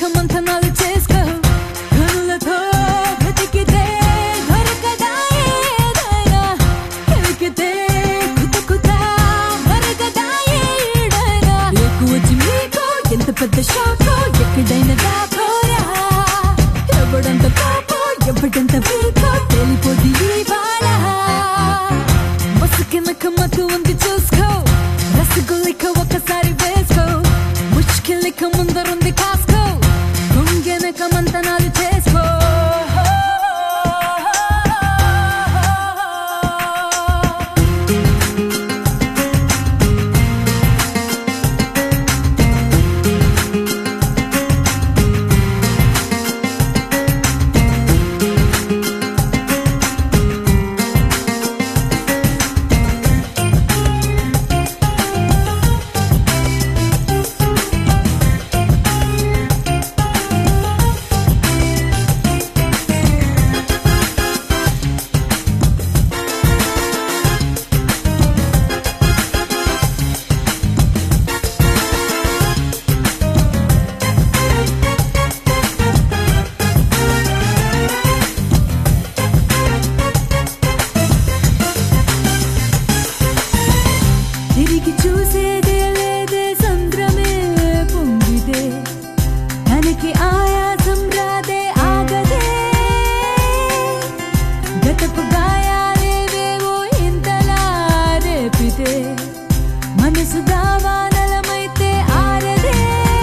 మంథనాలు చేసుకో కనులతో వెతికితే దొరకదా ఏదైనా ఎలికితే కుత కుత మరగదా ఏడైనా ఎక్కువ వచ్చి మీకు ఎంత పెద్ద షాకో ఎక్కడైనా దాకోరా ఎవడంత పాపో ఎవడంత వీకో తెలిపోది ఇవాళ మసుకెనక మత్తు ఉంది చూసుకో రసగుల్లిక ఒకసారి వేసుకో ముష్కిల్లిక ముందరుంది కాసుకో గుంగెనక మంతనాలు చేసుకో తిరిగి చూసేదే లేదే సంద్రమే పొంగిదే తనకి ఆయాసం రాదే ఆగదే గతపు గాయాలేవేవో ఇంతలా రేపితే మనసు దావానలమైతే ఆరదే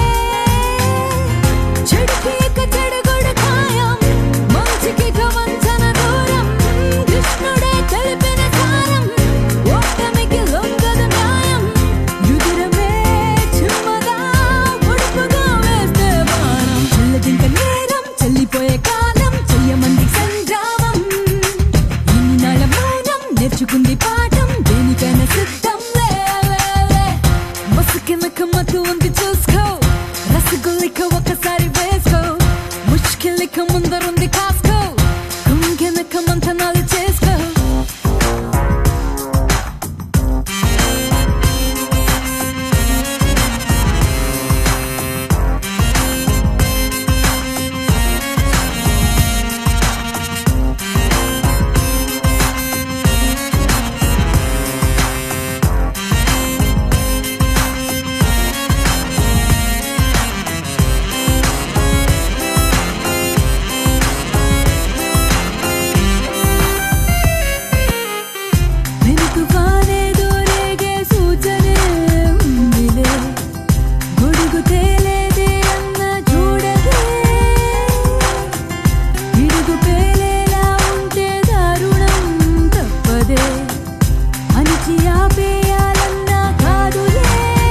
చెడుకి ఇక చెడుగుడు ఖాయం మంచికి ఇక వంచన దూరం కృష్ణుడే తెలిపిన సారం ఓటమికి లొంగదు న్యాయం యుదిరమే చిమ్మగా ఉడుపుగా వేస్తే బాణం చల్లదింక నేరం చెల్లిపోయే కాలం చెయ్యమంది సంగ్రామం ఇన్నాళ్ళ మౌనం నేర్చుకుంది పాఠం దేనికైనా సిద్ధం లే, లే, లే. మసుకెనక మత్తు ఉంది చూసుకో రసగుల్లిక ఒకసారి వేసుకో ముష్కిల్లిక ముందరుంది కాసుకో కుంగెనక మంథనాలు చేసుకో వెనుకవానే దూరేగే సూచనే ఉందిలే గొడుగు తేలేదే అన్న చూడదే ఇడుగు పేలేలా ఉంటే దారుణం తప్పదే అణిచి ఆపేయాలన్నా కాదులే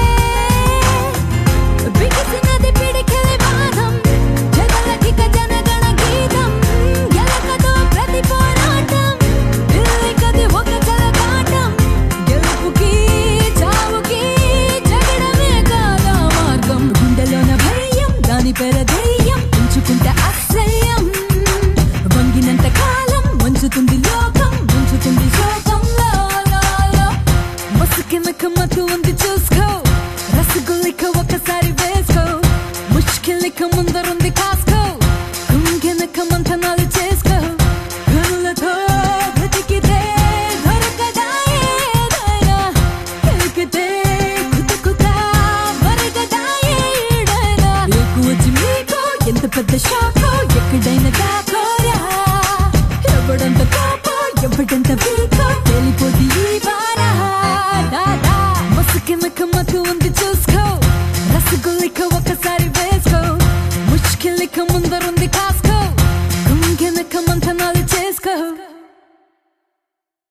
బిగిసినది పిడికిలి బాణం జగలకిక జనగణ గీతం గెలకతో ప్రతి పోరాటం పిల్లికది ఒక కలగాటం గెలుపుకి చావుకి జగడమే కాదా మార్గం గుండెలోన భయం దాని పెర ధైర్యం ఉంచుకుంటే అసహ్యం వంగినంత కాలం వంచుతుంది లోకం ఉంచుతుంది శోకంలో మసుకెనక మత్తు ఉంది చూసుకో రసగుల్లిక ఒకసారి వేసుకో ముష్కిల్లిక ముందరుంది కాసుకో కుంగెనక మంథనాలు చేసుకో కనులతో వెతికితే దొరకదా ఏదైనా ఎలికితే కుత కుత మరగదా ఏడైనా ఎక్కువ వచ్చి మీకు ఎంత పెద్ద షాకో ఎక్కడైనా దాకోరా ఎవడంత కోపో ఎవడంత వీకో తెలిపోది ఈ వారా దాదా మసుకెనక మత్తు ఉంది చూసుకో రసగుల్లిక ఒకసారి వేసుకో ముష్కిల్లిక ముందరుంది కాసుకో